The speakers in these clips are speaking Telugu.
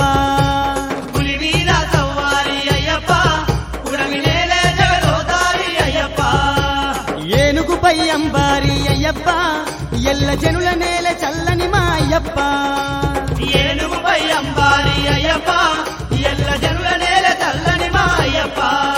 పులి మీద సవ్వారి అయ్యప్ప పుడమి నేలే జగదోదారి అయ్యప్ప ఏనుగుపై అంబారి అయ్యప్ప ఎల్ల జనుల నేల చల్లని మా అయ్యప్ప ఏనుగుపై అంబారి అయ్యప్ప ఎల్ల జనుల నేల చల్లని మా అయ్యప్ప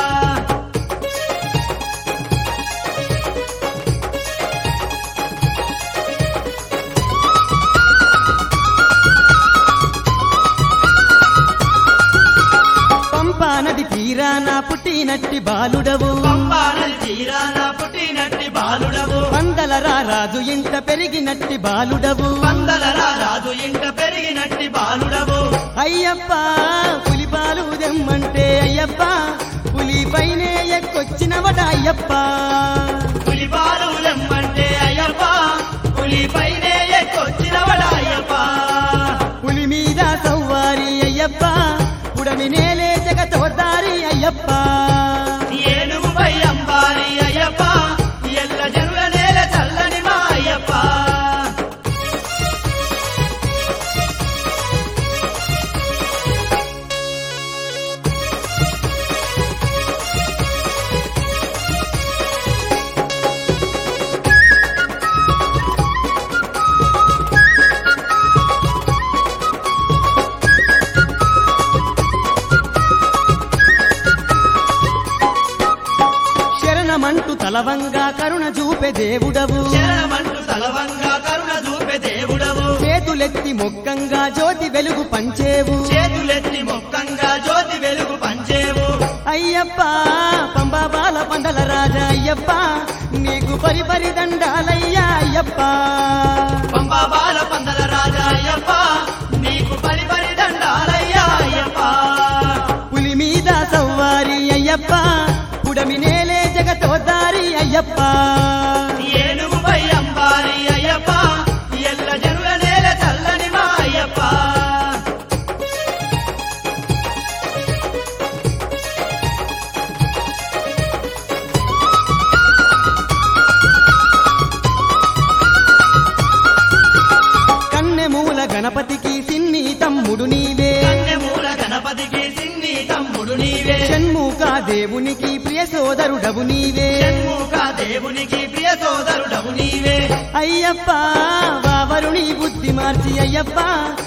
పంపా నది తీరాన పుట్టినట్టి బాలుడవు పంపానది తీరాన పుట్టినట్టి బాలుడవు పందల రారాజు ఇంట పెరిగినట్టి బాలుడవు పందల రాజు ఇంట పెరిగినట్టి బాలుడవు అయ్యప్ప పులి పాలు దెమ్మంటే అయ్యప్ప పులి పైనే ఎక్కొచ్చినవట అయ్యప్ప పులి బాలులెమ్మంటే అయ్యప్ప పులి పైనే ఎక్కొచ్చినవడ అయ్యప్ప పులి మీద సవ్వారి అయ్యప్ప పుడమి నేలే జగతోదారి అయ్యప్ప ఏనుగుపై అంబారి అయ్యప్ప ఎల్ల జనుల నేల చల్లని మా అయ్యప్ప శరణమంటూ తలవంగా కరుణ చూపే దేవుడవు శరణమంటూ తలవంగా కరుణ చూపే దేవుడవు చేతులెత్తి మొక్కంగా జ్యోతి వెలుగు పంచేవు చేతులెత్తి మొక్కంగా జ్యోతి వెలుగు పంచేవు అయ్యప్ప పంబా బాల పండల రాజా అయ్యప్ప నీకు పరిపరి దండాలయ్యా అయ్యప్ప పంబా బాల పందల రాజా అయ్యప్ప నీకు పరి పరి దండాలయ్యా అయ్యప్ప పులి మీద సవ్వారి అయ్యప్ప పుడమి నేలే జగతోదారి అయ్యప్ప ఏనుగుపై అంబారి అయ్యప్ప ఎల్ల జనుల నేల చల్లని మా అయ్యప్ప కన్నెమూల గణపతికి సిన్ని తమ్ముడు నీవే కన్యమూల గణపతికి సిన్ని తమ్ముడు నీవే షణ్ముఖ దేవునికి ప్రియ సోదరుడవు నీవే షణ్ముఖ దేవునికి ప్రియ సోదరుడవు నీవే అయ్యప్ప వావరుని బుద్ధి మార్చి అయ్యప్ప